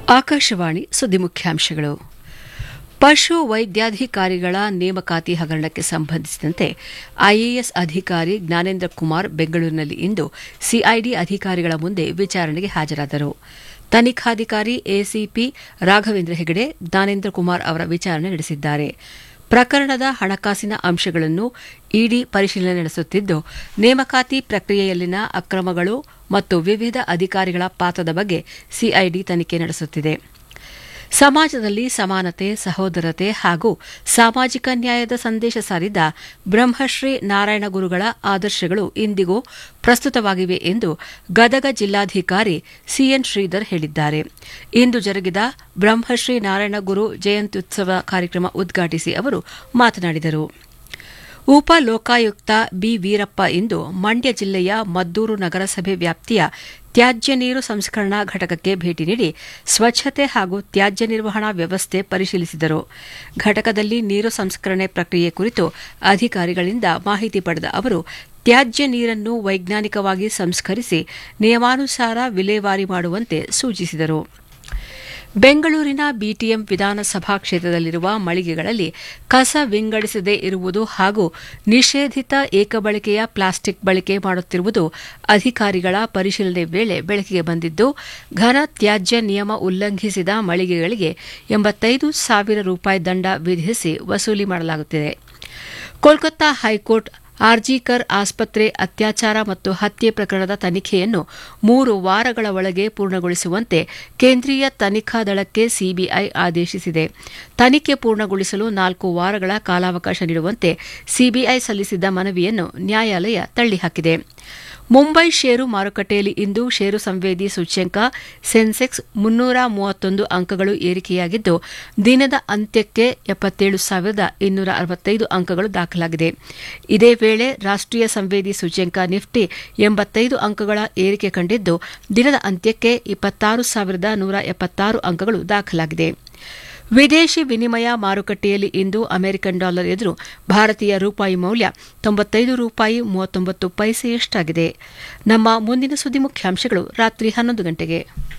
ಆಕಾಶವಾಣಿ ಸುದ್ದಿ ಮುಖ್ಯಾಂಶಗಳು ಪಶು ವೈದ್ಯಾಧಿಕಾರಿಗಳ ನೇಮಕಾತಿ ಹಗರಣಕ್ಕೆ ಸಂಬಂಧಿಸಿದಂತೆ ಐಎಎಸ್ ಅಧಿಕಾರಿ ಜ್ಞಾನೇಂದ್ರ ಕುಮಾರ್ ಬೆಂಗಳೂರಿನಲ್ಲಿ ಇಂದು ಸಿಐಡಿ ಅಧಿಕಾರಿಗಳ ಮುಂದೆ ವಿಚಾರಣೆಗೆ ಹಾಜರಾದರು ತನಿಖಾಧಿಕಾರಿ ಎಸಿಪಿ ರಾಘವೇಂದ್ರ ಹೆಗಡೆ ಜ್ಞಾನೇಂದ್ರ ಕುಮಾರ್ ಅವರ ವಿಚಾರಣೆ ನಡೆಸಿದ್ದಾರೆ ಪ್ರಕರಣದ ಹಣಕಾಸಿನ ಅಂಶಗಳನ್ನು ಇಡಿ ಪರಿಶೀಲನೆ ನಡೆಸುತ್ತಿದ್ದು ನೇಮಕಾತಿ ಪ್ರಕ್ರಿಯೆಯಲ್ಲಿನ ಅಕ್ರಮಗಳು ಮತ್ತು ವಿವಿಧ ಅಧಿಕಾರಿಗಳ ಪಾತ್ರದ ಬಗ್ಗೆ ಸಿಐಡಿ ತನಿಖೆ ನಡೆಸುತ್ತಿದೆ ಸಮಾಜದಲ್ಲಿ ಸಮಾನತೆ ಸಹೋದರತೆ ಹಾಗೂ ಸಾಮಾಜಿಕ ನ್ಯಾಯದ ಸಂದೇಶ ಸಾರಿದ ಬ್ರಹ್ಮಶ್ರೀ ನಾರಾಯಣ ಗುರುಗಳ ಆದರ್ಶಗಳು ಇಂದಿಗೂ ಪ್ರಸ್ತುತವಾಗಿವೆ ಎಂದು ಗದಗ ಜಿಲ್ಲಾಧಿಕಾರಿ ಸಿಎನ್ ಶ್ರೀಧರ್ ಹೇಳಿದ್ದಾರೆ ಇಂದು ಜರುಗಿದ ಬ್ರಹ್ಮಶ್ರೀ ನಾರಾಯಣ ಗುರು ಜಯಂತ್ಯುತ್ಸವ ಕಾರ್ಯಕ್ರಮ ಉದ್ಘಾಟಿಸಿ ಅವರು ಮಾತನಾಡಿದರು ಉಪ ಲೋಕಾಯುಕ್ತ ಬಿ ವೀರಪ್ಪ ಇಂದು ಮಂಡ್ಯ ಜಿಲ್ಲೆಯ ಮದ್ದೂರು ನಗರಸಭೆ ವ್ಯಾಪ್ತಿಯ ತ್ಯಾಜ್ಯ ನೀರು ಸಂಸ್ಕರಣಾ ಘಟಕಕ್ಕೆ ಭೇಟಿ ನೀಡಿ ಸ್ವಚ್ಛತೆ ಹಾಗೂ ತ್ಯಾಜ್ಯ ನಿರ್ವಹಣಾ ವ್ಯವಸ್ಥೆ ಪರಿಶೀಲಿಸಿದರು ಘಟಕದಲ್ಲಿ ನೀರು ಸಂಸ್ಕರಣೆ ಪ್ರಕ್ರಿಯೆ ಕುರಿತು ಅಧಿಕಾರಿಗಳಿಂದ ಮಾಹಿತಿ ಪಡೆದ ಅವರು ತ್ಯಾಜ್ಯ ನೀರನ್ನು ವೈಜ್ಞಾನಿಕವಾಗಿ ಸಂಸ್ಕರಿಸಿ ನಿಯಮಾನುಸಾರ ವಿಲೇವಾರಿ ಮಾಡುವಂತೆ ಸೂಚಿಸಿದರು ಬೆಂಗಳೂರಿನ ಬಿಟಿಎಂ ವಿಧಾನಸಭಾ ಕ್ಷೇತ್ರದಲ್ಲಿರುವ ಮಳಿಗೆಗಳಲ್ಲಿ ಕಸ ವಿಂಗಡಿಸದೇ ಇರುವುದು ಹಾಗೂ ನಿಷೇಧಿತ ಏಕಬಳಕೆಯ ಪ್ಲಾಸ್ಟಿಕ್ ಬಳಕೆ ಮಾಡುತ್ತಿರುವುದು ಅಧಿಕಾರಿಗಳ ಪರಿಶೀಲನೆ ವೇಳೆ ಬೆಳಕಿಗೆ ಬಂದಿದ್ದು ಘನ ತ್ಯಾಜ್ಯ ನಿಯಮ ಉಲ್ಲಂಘಿಸಿದ ಮಳಿಗೆಗಳಿಗೆ ಎಂಬತ್ತೈದು ಸಾವಿರ ರೂಪಾಯಿ ದಂಡ ವಿಧಿಸಿ ವಸೂಲಿ ಮಾಡಲಾಗುತ್ತಿದೆ ಕೋಲ್ಕತ್ತಾ ಹೈಕೋರ್ಟ್ ಆರ್ಜಿಕರ್ ಆಸ್ಪತ್ರೆ ಅತ್ಯಾಚಾರ ಮತ್ತು ಹತ್ಯೆ ಪ್ರಕರಣದ ತನಿಖೆಯನ್ನು ಮೂರು ವಾರಗಳ ಒಳಗೆ ಪೂರ್ಣಗೊಳಿಸುವಂತೆ ಕೇಂದ್ರೀಯ ತನಿಖಾ ದಳಕ್ಕೆ ಸಿಬಿಐ ಆದೇಶಿಸಿದೆ ತನಿಖೆ ಪೂರ್ಣಗೊಳಿಸಲು ನಾಲ್ಕು ವಾರಗಳ ಕಾಲಾವಕಾಶ ನೀಡುವಂತೆ ಸಿಬಿಐ ಸಲ್ಲಿಸಿದ್ದ ಮನವಿಯನ್ನು ನ್ಯಾಯಾಲಯ ತಳ್ಳಿಹಾಕಿದೆ ಮುಂಬೈ ಷೇರು ಮಾರುಕಟ್ಟೆಯಲ್ಲಿ ಇಂದು ಷೇರು ಸಂವೇದಿ ಸೂಚ್ಯಂಕ ಸೆನ್ಸೆಕ್ಸ್ ಮುನ್ನೂರ ಮೂವತ್ತೊಂದು ಅಂಕಗಳು ಏರಿಕೆಯಾಗಿದ್ದು ದಿನದ ಅಂತ್ಯಕ್ಕೆ ಎಪ್ಪತ್ತೇಳು ಸಾವಿರದ ಇನ್ನೂರ ಅರವತ್ತೈದು ಅಂಕಗಳು ದಾಖಲಾಗಿದೆ ಇದೇ ವೇಳೆ ರಾಷ್ಟೀಯ ಸಂವೇದಿ ಸೂಚ್ಯಂಕ ನಿಫ್ಟಿ ಎಂಬತ್ತೈದು ಅಂಕಗಳ ಏರಿಕೆ ಕಂಡಿದ್ದು ದಿನದ ಅಂತ್ಯಕ್ಕೆ ಇಪ್ಪತ್ತಾರು ಸಾವಿರದ ನೂರ ಎಪ್ಪತ್ತಾರು ಅಂಕಗಳು ದಾಖಲಾಗಿದೆ ವಿದೇಶಿ ವಿನಿಮಯ ಮಾರುಕಟ್ಟೆಯಲ್ಲಿ ಇಂದು ಅಮೆರಿಕನ್ ಡಾಲರ್ ಎದುರು ಭಾರತೀಯ ರೂಪಾಯಿ ಮೌಲ್ಯ ತೊಂಬತ್ತೈದು ರೂಪಾಯಿ ಮೂವತ್ತೊಂಬತ್ತು ಪೈಸೆಯಷ್ಟಾಗಿದೆ ನಮ್ಮ ಮುಂದಿನ ಸುದ್ದಿ ಮುಖ್ಯಾಂಶಗಳು ರಾತ್ರಿ ಹನ್ನೊಂದು ಗಂಟೆಗೆ